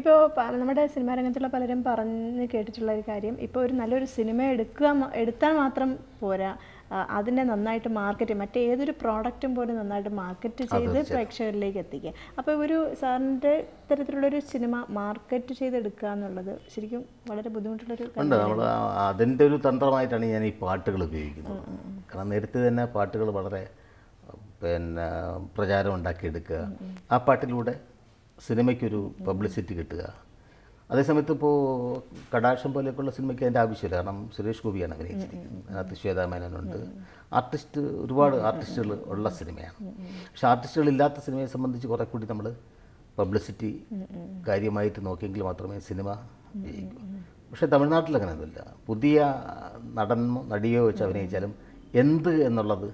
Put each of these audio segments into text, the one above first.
ഇപ്പോൾ നമ്മുടെ സിനിമാ രംഗത്തുള്ള പലരും പറഞ്ഞ് കേട്ടിട്ടുള്ള ഒരു കാര്യം ഇപ്പോൾ ഒരു നല്ലൊരു സിനിമ എടുക്കുക മ- എടുത്താൽ മാത്രം പോരാ ആ, അതിനെ നന്നായിട്ട് മാർക്കറ്റ് മറ്റേതൊരു പ്രോഡക്റ്റും പോലും നന്നായിട്ട് മാർക്കറ്റ് ചെയ്ത് പ്രേക്ഷകരിലേക്ക് എത്തിക്കുക അപ്പോൾ ഒരു സാറിൻ്റെ ഇത്തരത്തിലുള്ളൊരു സിനിമ മാർക്കറ്റ് ചെയ്തെടുക്കുക എന്നുള്ളത് ശരിക്കും വളരെ ബുദ്ധിമുട്ടുള്ളൊരു ഉണ്ട് നമ്മൾ അതിൻ്റെ ഒരു തന്ത്രമായിട്ടാണ് ഞാൻ ഈ പാട്ടുകൾ ഉപയോഗിക്കുന്നത് കാരണം നേരത്തെ തന്നെ പാട്ടുകൾ വളരെ പിന്നെ പ്രചാരം ഉണ്ടാക്കിയെടുക്കുക ആ പാട്ടിലൂടെ സിനിമയ്ക്കൊരു പബ്ലിസിറ്റി കിട്ടുക അതേസമയത്ത് ഇപ്പോൾ കടാക്ഷം പോലെയൊക്കെയുള്ള സിനിമയ്ക്ക് അതിൻ്റെ ആവശ്യമില്ല കാരണം സുരേഷ് ഗോപിയാണ് അഭിനയിച്ചിരിക്കുന്നത് അതിനകത്ത് ശ്വേതാ മേനോനുണ്ട് ആർട്ടിസ്റ്റ് ഒരുപാട് ആർട്ടിസ്റ്റുകൾ ഉള്ള സിനിമയാണ് പക്ഷെ ആർട്ടിസ്റ്റുകൾ ഇല്ലാത്ത സിനിമയെ സംബന്ധിച്ച് കുറേ കൂടി നമ്മൾ പബ്ലിസിറ്റി കാര്യമായിട്ട് നോക്കിയെങ്കിൽ മാത്രമേ സിനിമ ജയിക്കൂ പക്ഷേ തമിഴ്നാട്ടിൽ അങ്ങനെയൊന്നുമില്ല പുതിയ നടനോ നടിയോ വെച്ച് അഭിനയിച്ചാലും എന്ത് എന്നുള്ളത്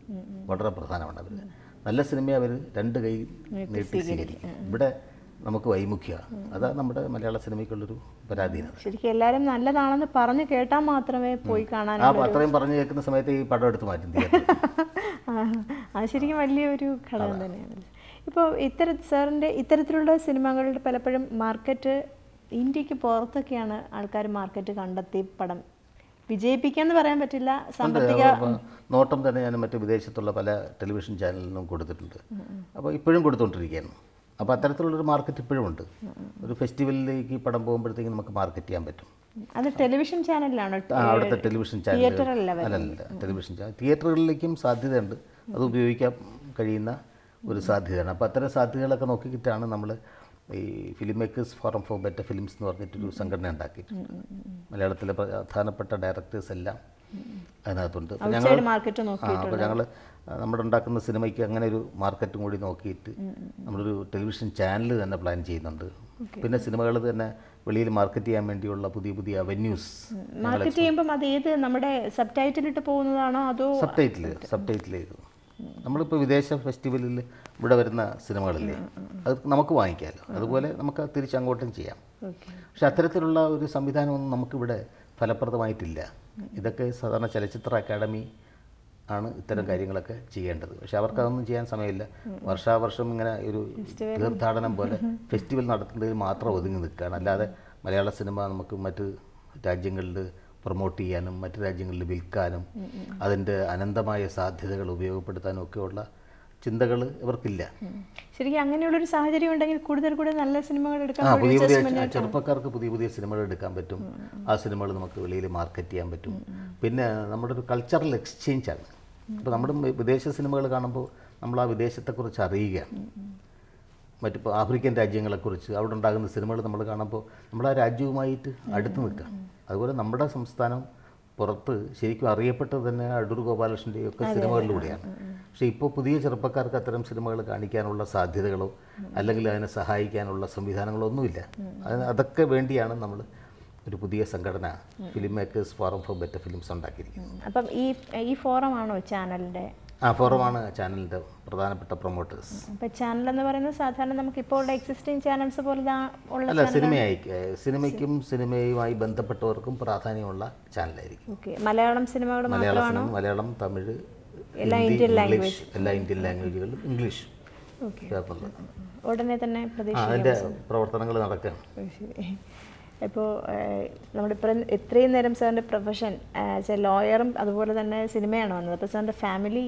വളരെ പ്രധാനമാണ് അവർ നല്ല സിനിമയെ അവർ രണ്ട് കൈ നീട്ടി സ്വീകരിക്കും ഇവിടെ നമുക്ക് വൈമുഖ്യ അതാ നമ്മുടെ മലയാള സിനിമയ്ക്കുള്ളൊരു പരാധീനത ശരിക്കും എല്ലാവരും നല്ലതാണെന്ന് പറഞ്ഞു കേട്ടാൽ മാത്രമേ പോയി കാണാൻ ആ അത്രയും പറഞ്ഞു കേൾക്കുന്ന സമയത്ത് ഈ പടം എടുത്ത് മാറ്റും theatre ൽ. ആ, അത് ശരിക്കും വലിയൊരു ഘടകം തന്നെയാണ് ഇപ്പോൾ ഇത്തര സാറിൻ്റെ ഇത്തരത്തിലുള്ള സിനിമകളുടെ പലപ്പോഴും മാർക്കറ്റ് ഇന്ത്യക്ക് പുറത്തൊക്കെയാണ് ആൾക്കാർ മാർക്കറ്റ് കണ്ടെത്തി പടം വിജയിപ്പിക്കാന്ന് പറയാൻ പറ്റില്ല സാമ്പത്തിക അപ്പോൾ നോട്ടം തന്നെ ഞാൻ മറ്റ് വിദേശത്തുള്ള പല ടെലിവിഷൻ ചാനലിനും കൊടുത്തിട്ടുണ്ട് അപ്പോൾ ഇപ്പോഴും കൊടുത്തുകൊണ്ടിരിക്കുകയാണ് അപ്പോൾ അത്തരത്തിലുള്ളൊരു മാർക്കറ്റ് ഇപ്പോഴും ഉണ്ട് ഒരു ഫെസ്റ്റിവലിലേക്ക് ഈ പടം പോകുമ്പോഴത്തേക്കും നമുക്ക് മാർക്കറ്റ് ചെയ്യാൻ പറ്റും അത് ടെലിവിഷൻ ചാനലിലാണോ ആ, അവിടുത്തെ ടെലിവിഷൻ ചാനൽ തിയേറ്ററിലല്ല അല്ലല്ല ടെലിവിഷൻ ചാനൽ തിയേറ്ററുകളിലേക്കും സാധ്യതയുണ്ട് അത് ഉപയോഗിക്കാൻ കഴിയുന്ന ഒരു സാധ്യതയാണ് അപ്പോൾ അത്തരം സാധ്യതകളൊക്കെ നോക്കിയിട്ടാണ് നമ്മൾ ഈ film makers forum for better films എന്ന് പറഞ്ഞിട്ടൊരു സംഘടന ഉണ്ടാക്കിയിട്ടുണ്ട് മലയാളത്തിലെ പ്രധാനപ്പെട്ട ഡയറക്ടേഴ്സ് എല്ലാം അതിനകത്തുണ്ട് അപ്പോൾ ഞങ്ങൾ ഔട്ട്സൈഡ് മാർക്കറ്റ് നോക്കി ആ അപ്പോൾ ഞങ്ങൾ നമ്മുടെ ഉണ്ടാക്കുന്ന സിനിമയ്ക്ക് അങ്ങനെ ഒരു മാർക്കറ്റും കൂടി നോക്കിയിട്ട് നമ്മളൊരു ടെലിവിഷൻ ചാനൽ തന്നെ പ്ലാൻ ചെയ്യുന്നുണ്ട് പിന്നെ സിനിമകൾ തന്നെ വെളിയിൽ മാർക്കറ്റ് ചെയ്യാൻ വേണ്ടിയുള്ള പുതിയ പുതിയ അവന്യൂസ് മാർക്കറ്റ് ചെയ്യുമ്പം അത് ഏത് നമ്മുടെ സബ് ടൈറ്റിലിട്ട് പോകുന്നതാണോ അതോ സബ് ടൈറ്റിൽ സബ് ടൈറ്റിൽ ചെയ്തു നമ്മളിപ്പോൾ വിദേശ ഫെസ്റ്റിവലിൽ ഇവിടെ വരുന്ന സിനിമകളില്ലേ അത് നമുക്ക് വാങ്ങിക്കാമല്ലോ അതുപോലെ നമുക്ക് തിരിച്ച് അങ്ങോട്ടും ചെയ്യാം ഓക്കെ പക്ഷെ അത്തരത്തിലുള്ള ഒരു സംവിധാനമൊന്നും നമുക്കിവിടെ ഫലപ്രദമായിട്ടില്ല ഇതൊക്കെ സാധാരണ ചലച്ചിത്ര അക്കാദമി ആണ് ഇത്തരം കാര്യങ്ങളൊക്കെ ചെയ്യേണ്ടത് പക്ഷെ അവർക്ക് അതൊന്നും ചെയ്യാൻ സമയമില്ല വർഷാവർഷം ഇങ്ങനെ ഒരു തീർത്ഥാടനം പോലെ ഫെസ്റ്റിവൽ നടത്തുന്നതിൽ മാത്രം ഒതുങ്ങി നിൽക്കുകയാണ് അല്ലാതെ മലയാള സിനിമ നമുക്ക് മറ്റ് രാജ്യങ്ങളിൽ പ്രൊമോട്ട് ചെയ്യാനും മറ്റ് രാജ്യങ്ങളിൽ വിൽക്കാനും അതിൻ്റെ അനന്തമായ സാധ്യതകൾ ഉപയോഗപ്പെടുത്താനും ഒക്കെയുള്ള ചിന്തകൾ ഇവർക്കില്ല ശരിക്കും അങ്ങനെയുള്ളൊരു സാഹചര്യം ഉണ്ടെങ്കിൽ കൂടുതൽ കൂടുതൽ നല്ല സിനിമകൾ എടുക്കാൻ ആ കഴിയും. പുതിയ പുതിയ ചെറുപ്പക്കാർക്ക് പുതിയ പുതിയ സിനിമകൾ എടുക്കാൻ പറ്റും ആ സിനിമകൾ നമുക്ക് വെളിയിൽ മാർക്കറ്റ് ചെയ്യാൻ പറ്റും പിന്നെ നമ്മുടെ ഒരു കൾച്ചറൽ എക്സ്ചേഞ്ച് ആണ് ഇപ്പോൾ നമ്മുടെ വിദേശ സിനിമകൾ കാണുമ്പോൾ നമ്മൾ ആ വിദേശത്തെക്കുറിച്ച് അറിയുകയാണ് മറ്റിപ്പോൾ ആഫ്രിക്കൻ രാജ്യങ്ങളെക്കുറിച്ച് അവിടെ ഉണ്ടാകുന്ന സിനിമകൾ നമ്മൾ കാണുമ്പോൾ നമ്മൾ ആ രാജ്യവുമായിട്ട് അടുത്ത് നിൽക്കുക അതുപോലെ നമ്മുടെ സംസ്ഥാനം പുറത്ത് ശരിക്കും അറിയപ്പെട്ടത് തന്നെ അടൂർ ഗോപാലകൃഷ്ണൻ്റെ ഒക്കെ സിനിമകളിലൂടെയാണ് പക്ഷേ ഇപ്പോൾ പുതിയ ചെറുപ്പക്കാർക്ക് അത്തരം സിനിമകൾ കാണിക്കാനുള്ള സാധ്യതകളോ അല്ലെങ്കിൽ അതിനെ സഹായിക്കാനുള്ള സംവിധാനങ്ങളോ ഒന്നുമില്ല അത് അതൊക്കെ വേണ്ടിയാണ് നമ്മൾ ഒരു പുതിയ സംഘടന film makers forum for better films ഉണ്ടാക്കിയിരിക്കുന്നത് അപ്പം ഈ ഈ ഫോറമാണോ ചാനലിൻ്റെ ആ ഫോറമാണ് ചാനലിൻ്റെ പ്രധാനപ്പെട്ട പ്രൊമോട്ടേഴ്സ് അപ്പം ചാനൽ എന്ന് പറയുന്നത് സാധാരണ നമുക്ക് ഇപ്പോൾ ഉള്ള എക്സിസ്റ്റിംഗ് ചാനൽസ് പോലെ ദാ ഉള്ള അല്ല സിനിമയായി സിനിമയ്ക്കും സിനിമയുമായി ബന്ധപ്പെട്ടവർക്കും പ്രാധാന്യമുള്ള ചാനലായിരിക്കും ഓക്കെ മലയാളം സിനിമകൾ മലയാള സിനിമ മലയാളം തമിഴ് എല്ലാ ഹിന്ദി, ഇന്ത്യൻ ഇംഗ്ലീഷ് എല്ലാ ഇന്ത്യൻ ലാംഗ്വേജുകളിലും ഇംഗ്ലീഷ് ഓക്കെ ചേർന്നുള്ളത് ഉടനെ തന്നെ ആ പ്രതീക്ഷ അതിൻ്റെ പ്രവർത്തനങ്ങൾ നടക്കുകയാണ് ശരി ഇപ്പോൾ നമ്മളിപ്പം ഇത്രയും നേരം സാറിൻ്റെ പ്രൊഫഷൻ ആസ് എ ലോയറും അതുപോലെ തന്നെ സിനിമയാണ് വന്നത് അപ്പോൾ സാറിൻ്റെ ഫാമിലി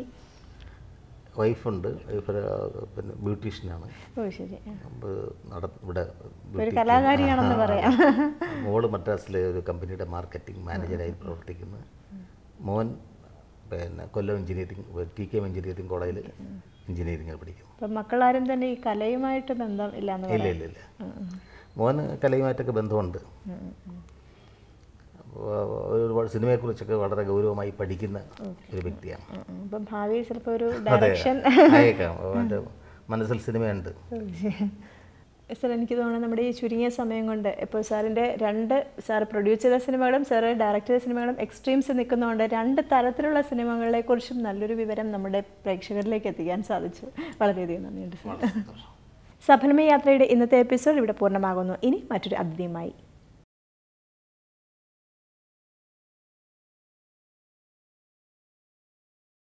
വൈഫുണ്ട് വൈഫ് പിന്നെ ബ്യൂട്ടീഷ്യനാണ് ഓ ശരി ആ. നട ഇവിടെ ഒരു beauty- കലാകാരിയാണെന്ന് പറയാം മോള് മദ്രാസിലെ ഒരു കമ്പനിയുടെ മാർക്കറ്റിംഗ് മാനേജരായി പ്രവർത്തിക്കുന്നു മോൻ പിന്നെ Kollam engineering T K M engineering കോളേജിൽ എഞ്ചിനീയറിംഗ് പഠിക്കുന്നു അപ്പം മക്കളാരും തന്നെ ഈ കലയുമായിട്ട് ബന്ധം ഇല്ല എന്ന് ഇല്ല ഇല്ല ഇല്ല മോന് കലയുമായിട്ടൊക്കെ ബന്ധമുണ്ട് അപ്പോൾ ഒരുപാട് സിനിമയെക്കുറിച്ചൊക്കെ വളരെ ഗൗരവമായി പഠിക്കുന്ന ഒരു വ്യക്തിയാണ് അപ്പം ഭാവിയിൽ ചിലപ്പോൾ ഒരു അതെ ഡയറക്ഷൻ ആയേക്കാം അവൻ്റെ മനസ്സിൽ സിനിമയുണ്ട് സാർ എനിക്ക് തോന്നുന്നു നമ്മുടെ ഈ ചുരുങ്ങിയ സമയം കൊണ്ട് ഇപ്പോൾ സാറിൻ്റെ രണ്ട് സാർ പ്രൊഡ്യൂസ് ചെയ്ത സിനിമകളും സാറ് ഡയറക്റ്റ് ചെയ്ത സിനിമകളും എക്സ്ട്രീംസ് നിൽക്കുന്നതുകൊണ്ട് രണ്ട് തരത്തിലുള്ള സിനിമകളെക്കുറിച്ചും നല്ലൊരു വിവരം നമ്മുടെ പ്രേക്ഷകരിലേക്ക് എത്തിക്കാൻ സാധിച്ചു വളരെയധികം നന്ദിയുണ്ട് സാർ സഫലമയ യാത്രയുടെ ഇന്നത്തെ എപ്പിസോഡ് ഇവിടെ പൂർണ്ണമാകുന്നു ഇനി മറ്റൊരു അതിഥിയുമായി